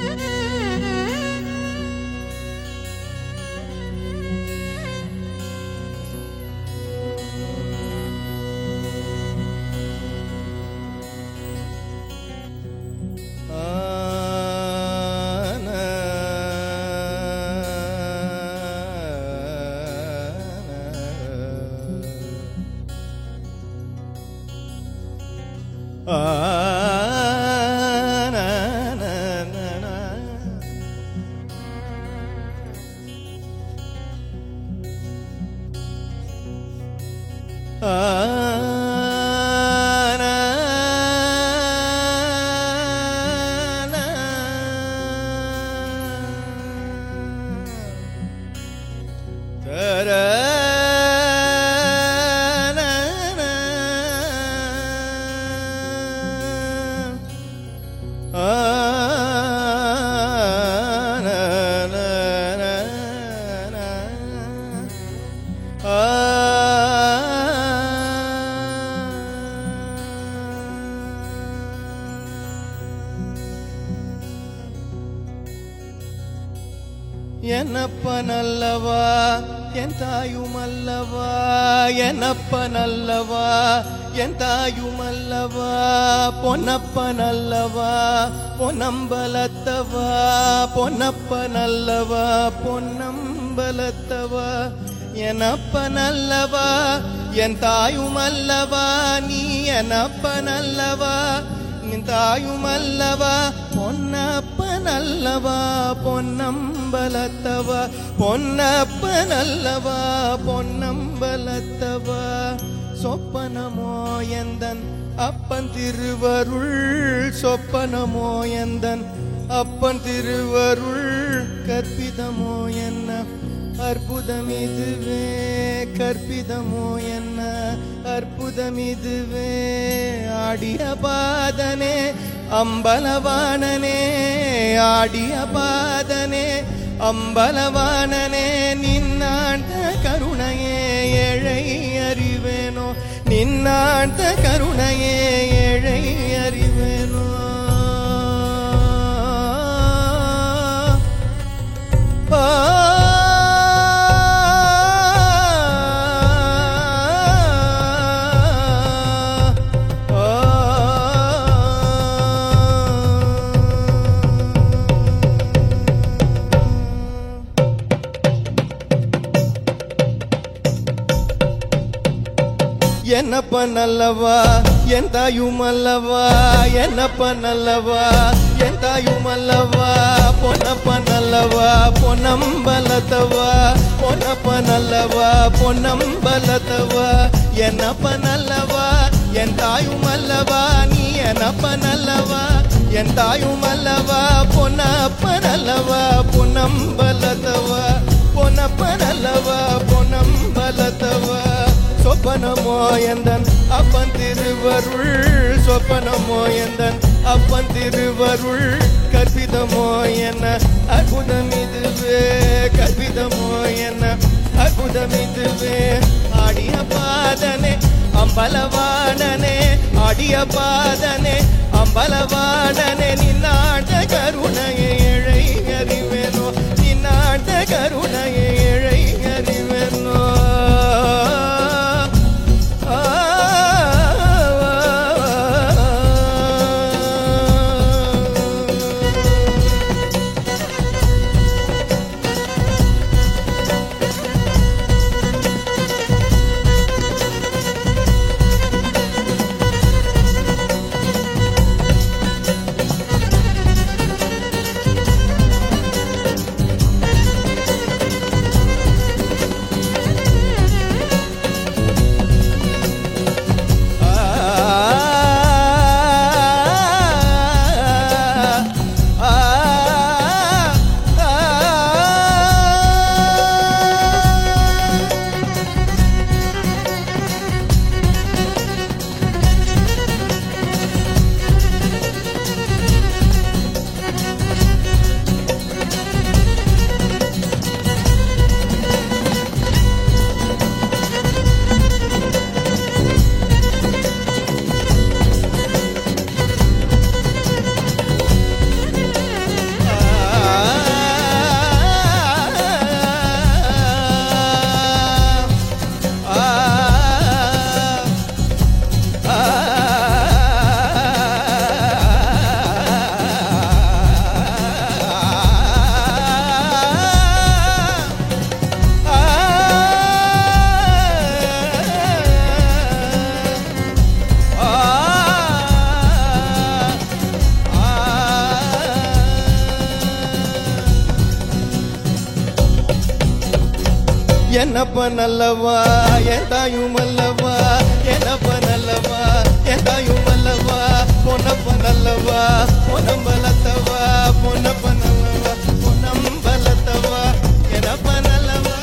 என்னப்பனல்லவா என் தாயுமல்லவா என்னப்பனல்லவா என் தாயுமல்லவா பொன்னப்பனல்லவா பொன்னம்பலத்தவா பொன்னப்பனல்லவா பொன்னம்பலத்தவா எனப்பனல்லவா என் தாயுமல்லவா நீ எனப்பனல்லவா நின் தாயுமல்லவா பொன்னப்பனல்லவா பொன்னம்பலத்தவா பொன்னப்பனல்லவா பொன்னம்பலத்தவா சொப்பனமோ எந்தன் அப்பன் திருவருள் சொப்பனமோ எந்தன் அப்பன் திருவருள் கற்பிதமோ என்ன அற்புதம் இதுவே கற்பிதமோ என்ன அற்புதம் இதுவே ஆடிய பாதனே அம்பலவாணனே ஆடிய பாதனே அம்பலவாணனே நின்னாண்ட கருணையே ஏழை அறிவேனோ நின்னாண்ட கருணையே ஏழை அறிவேனோ என்னப்ப நல்லவா என் தாயும் அல்லவா என்னப்ப நல்லவா என் தாயும் அல்லவா பொன்னப்ப நல்லவா பொன்னம்பலத்தவா பொன்னப்ப நல்லவா பொன்னம்பலத்தவா என்னப்ப நல்லவா என் தாயும் அல்லவா நீ என்னப்ப நல்லவா என் தாயும் அல்லவா பொன்னப்ப நல்லவா பொன்னம்பலத்தவா பொன்னப்ப நல்லவா பொன்னம்பலத்தவா சொப்பனமோ எந்தன் அப்பன் திருவருள் சொப்பனமோ எந்தன் அப்பன் திருவருள் கற்பிதமோ என்ன அற்புதம் இதுவே கற்பிதமோ என்ன அற்புதம் இதுவே ஆடிய பாதனே அம்பலவாணனே ஆடிய பாதனே அம்பலவாணனே நின்னாட்ட கருணையை இழை அறிவேனோ நின்னாட்ட கருணையை இழை அறிவேனோ என்னப்ப நல்லவா என் தாயும் அல்லவா என்னப்ப நல்லவா என் தாயும் அல்லவா பொன்னப்ப நல்லவா பொன்னம்பலத்தவா பொன்னப்ப நல்லவா பொன்னம்பலத்தவா என்னப்ப நல்லவா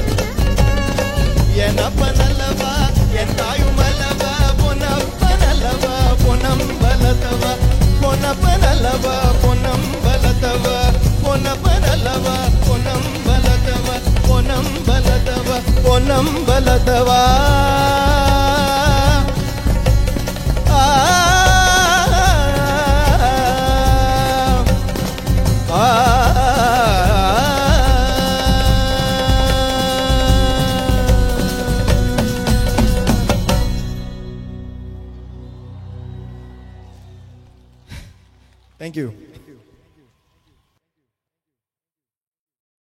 என்னப்ப நல்லவா என் தாயும் அல்லவா பொன்னப்ப நல்லவா பொன்னம்பலத்தவா பொன்னப்ப நல்லவா பொன்னம்பலத்தவா பொன்னப்ப நல்லவா பொன்னம்பலத்தவா பொன்னம்பலத்தவா பொன்னம்பலத்தவா ஆ ஆ Thank you.